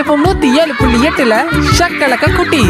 FM நூத்தி ஏழு புள்ளி எட்டுல ஷக்கலக்க குட்டி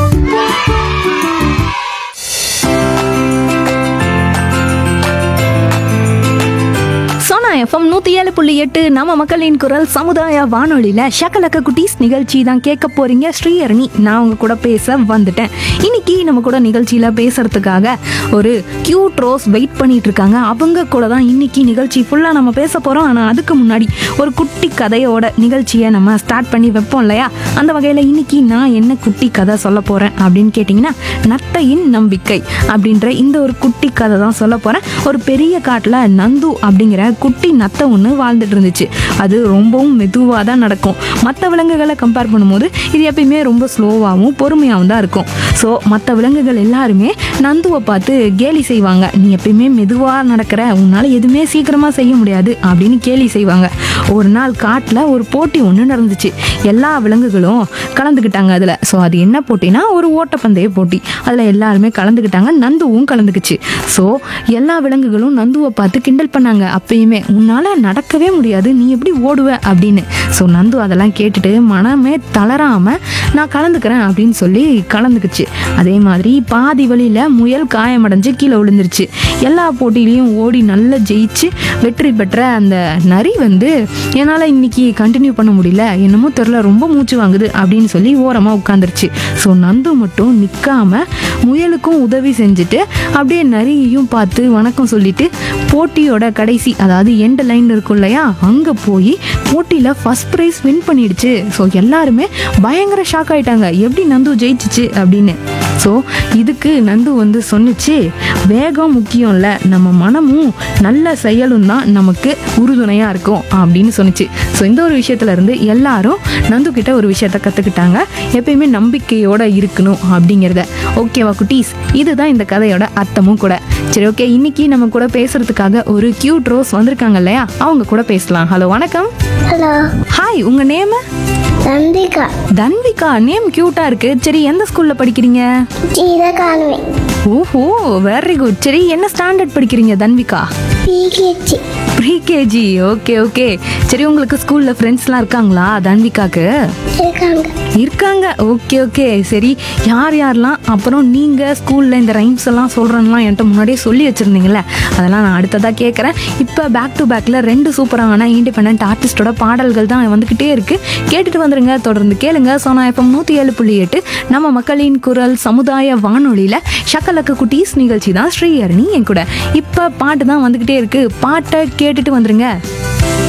சோனா எஃப்எம் நூற்றி ஏழு புள்ளி எட்டு நம்ம மக்களின் குரல் சமுதாய வானொலியில் ஷக்கலக்க குட்டீஸ் நிகழ்ச்சி தான் கேட்க போறீங்க ஸ்ரீஹரணி நான் உங்க கூட பேச வந்துட்டேன் இன்னைக்கு நம்ம கூட நிகழ்ச்சியில் பேசுறதுக்காக ஒரு கியூட் ரோஸ் வெயிட் பண்ணிட்டு இருக்காங்க அவங்க கூட தான் இன்னைக்கு நிகழ்ச்சி ஃபுல்லாக நம்ம பேச போகிறோம் ஆனால் அதுக்கு முன்னாடி ஒரு குட்டி கதையோட நிகழ்ச்சியை நம்ம ஸ்டார்ட் பண்ணி வைப்போம் இல்லையா அந்த வகையில் இன்னைக்கு நான் என்ன குட்டி கதை சொல்ல போகிறேன் அப்படின்னு கேட்டிங்கன்னா நத்தையின் நம்பிக்கை அப்படின்ற இந்த ஒரு குட்டி கதை தான் சொல்ல போகிறேன் ஒரு பெரிய காட்டில் நந்து அப்படிங்கிற குட்டி நத்தை ஒன்று வாழ்ந்துட்டு இருந்துச்சு அது ரொம்பவும் மெதுவாக தான் நடக்கும் மற்ற விலங்குகளை கம்பேர் பண்ணும்போது இது எப்பயுமே ரொம்ப ஸ்லோவாகவும் பொறுமையாகவும் தான் இருக்கும் ஸோ மற்ற விலங்குகள் எல்லாருமே நந்துவை பார்த்து கேலி செய்வாங்க நீ எப்பயுமே மெதுவாக நடக்கிற உன்னால் எதுவுமே சீக்கிரமாக செய்ய முடியாது அப்படின்னு கேலி செய்வாங்க ஒரு நாள் காட்டில் ஒரு போட்டி ஒன்று நடந்துச்சு எல்லா விலங்குகளும் கலந்துக்கிட்டாங்க அதில் ஸோ அது என்ன போட்டினா ஒரு ஓட்டப்பந்தய போட்டி அதில் எல்லாருமே கலந்துக்கிட்டாங்க நந்துவும் கலந்துக்குச்சு ஸோ எல்லா விலங்குகளும் நந்துவை பார்த்து கிண்டல் பண்ணாங்க அப்பயுமே உன்னால் நடக்கவே முடியாது நீ எப்படி ஓடுவ அப்படின்னு ஸோ நந்து அதெல்லாம் கேட்டுட்டு மனமே தளராமல் நான் கலந்துக்கிறேன் அப்படின்னு சொல்லி கலந்துக்குச்சு அதே மாதிரி பாதி வழியில் முயல் காயமடைஞ்சு கீழே விழுந்துருச்சு எல்லா போட்டியிலையும் ஓடி நல்லா ஜெயிச்சு வெற்றி பெற்ற அந்த நரி வந்து என்னால் இன்னைக்கு கண்டினியூ பண்ண முடியல என்னமோ தெரில ரொம்ப மூச்சு வாங்குது அப்படின்னு சொல்லி ஓரமாக உட்காந்துருச்சு ஸோ நந்து மட்டும் நிற்காம முயலுக்கும் உதவி செஞ்சுட்டு அப்படியே நரியையும் பார்த்து வணக்கம் சொல்லிட்டு போட்டியோட கடைசி அதாவது எண்ட் லைன் இருக்கும் இல்லையா அங்கே போய் போட்டியில் ஃபர்ஸ்ட் ப்ரைஸ் வின் பண்ணிடுச்சு ஸோ எல்லாருமே பயங்கர ஷாக் ஆயிட்டாங்க எப்படி நந்து ஜெயிச்சிச்சு அப்படின்னு ஸோ இதுக்கு நந்து வந்து சொன்னுச்சு வேகம் முக்கியம் இல்லை நம்ம மனமும் நல்ல செயலும் தான் நமக்கு உறுதுணையாக இருக்கும் அப்படின்னு சொன்னுச்சு ஸோ இந்த ஒரு விஷயத்துல இருந்து எல்லாரும் நந்து கிட்ட ஒரு விஷயத்த கற்றுக்கிட்டாங்க எப்பயுமே நம்பிக்கையோட இருக்கணும் அப்படிங்கிறத ஓகேவா குட்டீஸ் இதுதான் இந்த கதையோட அர்த்தமும் கூட சரி ஓகே இன்னைக்கு நம்ம கூட பேசுறதுக்காக ஒரு கியூட் ரோஸ் வந்திருக்காங்க இல்லையா அவங்க கூட பேசலாம் ஹலோ வணக்கம் ஹலோ ஹாய் உங்க நேம் நந்திகா தன்விகா நேம் கியூட்டா இருக்கு சரி எந்த ஸ்கூல்ல படிக்கிறீங்க கீரை காணுவேன் ஓஹோ வெரி குட் சரி என்ன ஸ்டாண்டர்ட் படிக்கிறீங்க தன்விகா பிகேச்சி ப்ரீகேஜி ஓகே ஓகே சரி உங்களுக்கு ஸ்கூல்ல ஃப்ரெண்ட்ஸ்லாம் இருக்காங்களா தன்விகாக்கு இருக்காங்க இருக்காங்க ஓகே ஓகே சரி யார் யாரெல்லாம் அப்புறம் நீங்கள் ஸ்கூலில் இந்த ரைம்ஸ் எல்லாம் சொல்கிறேன்லாம் என்கிட்ட முன்னாடியே சொல்லி வச்சுருந்தீங்கல்ல அதெல்லாம் நான் அடுத்ததாக கேட்குறேன் இப்போ பேக் டு பேக்கில் ரெண்டு சூப்பரான இண்டிபெண்ட் ஆர்டிஸ்டோட பாடல்கள் தான் வந்துக்கிட்டே இருக்குது கேட்டுட்டு வந்துருங்க தொடர்ந்து கேளுங்க சோனா எஃப்எம் நூற்றி ஏழு புள்ளி எட்டு நம்ம மக்களின் குரல் சமுதாய வானொலியில் ஷக்கலக்க குட்டீஸ் நிகழ்ச்சி தான் ஸ்ரீஹரணி என் கூட இப்போ பாட்டு தான் வந்துக்கிட்டே இருக்குது பாட்டை கேட்டுட்டு வந்துருங்க